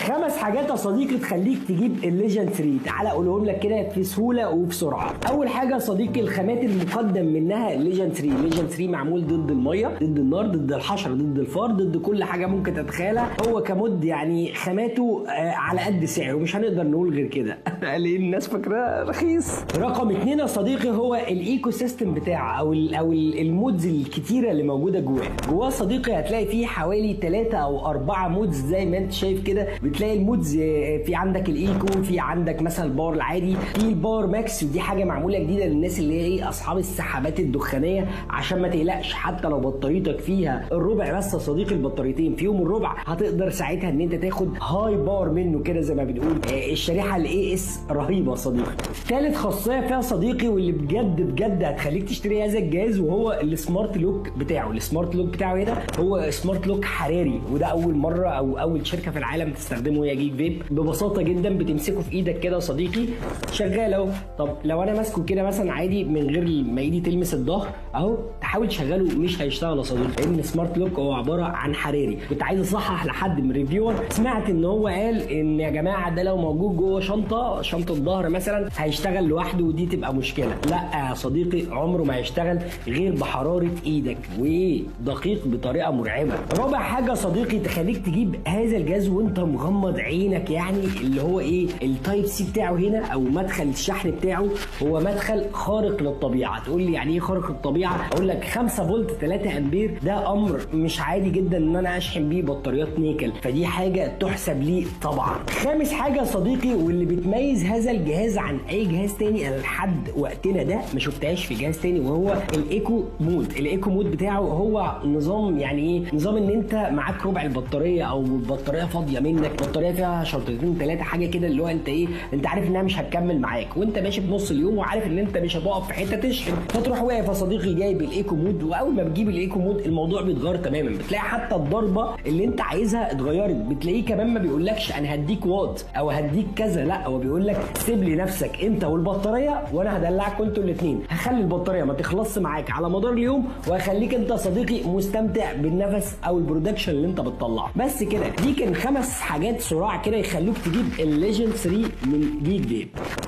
خمس حاجات يا صديقي تخليك تجيب الليجند 3 تعالى اقولهم لك كده في سهوله وبسرعه اول حاجه يا صديقي الخامات المقدم منها الليجند 3 الليجند 3 معمول ضد الميه ضد النار ضد الحشره ضد الفار ضد كل حاجه ممكن تتخيلها هو كمد يعني خاماته آه، على قد سعره مش هنقدر نقول غير كده لان الناس فاكراه رخيص رقم اتنين يا صديقي هو الايكو سيستم بتاعه او ال او ال- المودز الكتيره اللي موجوده جواه جواه صديقي هتلاقي فيه حوالي ثلاثة او اربعة مودز زي ما انت شايف كده بتلاقي المودز آه، في عندك الايكو في عندك مثلا الباور العادي في الباور ماكس ودي حاجه معموله جديده للناس اللي هي ايه اصحاب السحابات الدخانيه عشان ما تقلقش حتى لو بطاريتك فيها الربع بس يا صديقي البطاريتين فيهم الربع هتقدر ساعتها ان انت تاخد هاي باور منه كده زي ما بنقول آه، الشريحه الاي اس رهيبه يا صديقي ثالث خاصيه فيها صديقي واللي بجد بجد هتخليك تشتري هذا الجهاز وهو السمارت لوك بتاعه السمارت لوك بتاعه ايه ده هو سمارت لوك حراري وده اول مره او اول شركه في العالم تستخدمه هي جيك فيب ببساطه جدا بتمسكه في ايدك كده يا صديقي شغال اهو طب لو انا ماسكه كده مثلا عادي من غير ما ايدي تلمس الظهر اهو تحاول تشغله مش هيشتغل يا صديقي لان سمارت لوك هو عباره عن حراري كنت عايز اصحح لحد من ريفيور سمعت ان هو قال ان يا جماعه ده لو موجود جوه شنطه شنطه ظهر مثلا هيشتغل لوحده ودي تبقى مشكله لا يا صديقي عمره ما هيشتغل غير بحراره ايدك وايه دقيق بطريقه مرعبه رابع حاجه يا صديقي تخليك تجيب هذا الجهاز وانت مغمض عينك يعني اللي هو ايه التايب سي بتاعه هنا او مدخل الشحن بتاعه هو مدخل خارق للطبيعه تقول لي يعني ايه خارق للطبيعه اقول لك 5 فولت 3 امبير ده امر مش عادي جدا ان انا اشحن بيه بطاريات نيكل فدي حاجه تحسب لي طبعا خامس حاجه يا صديقي واللي بتميز هذا الجهاز عن اي جهاز تاني انا لحد وقتنا ده ما شفتهاش في جهاز تاني وهو الايكو مود الايكو مود بتاعه هو نظام يعني ايه نظام ان انت معاك ربع البطاريه او البطاريه فاضيه منك بطاريه فيها شرطتين ثلاثه حاجه كده اللي هو انت ايه انت عارف انها مش هتكمل معاك وانت ماشي بنص اليوم وعارف ان انت مش هتقف في حته تشحن فتروح واقف يا صديقي جايب الايكو مود واول ما بتجيب الايكو مود الموضوع بيتغير تماما بتلاقي حتى الضربه اللي انت عايزها اتغيرت بتلاقيه كمان ما بيقولكش انا هديك وات او هديك كذا لا هو بيقول لك سيب لي نفسك انت والبطاريه وانا هدلعكم انتوا الاثنين هخلي البطاريه ما تخلصش معاك على مدار اليوم وهخليك انت يا صديقي مستمتع بالنفس او البرودكشن اللي انت بتطلعه بس كده دي كان خمس حاجات صراع كده يخلوك تجيب الليجند 3 من جيك فيب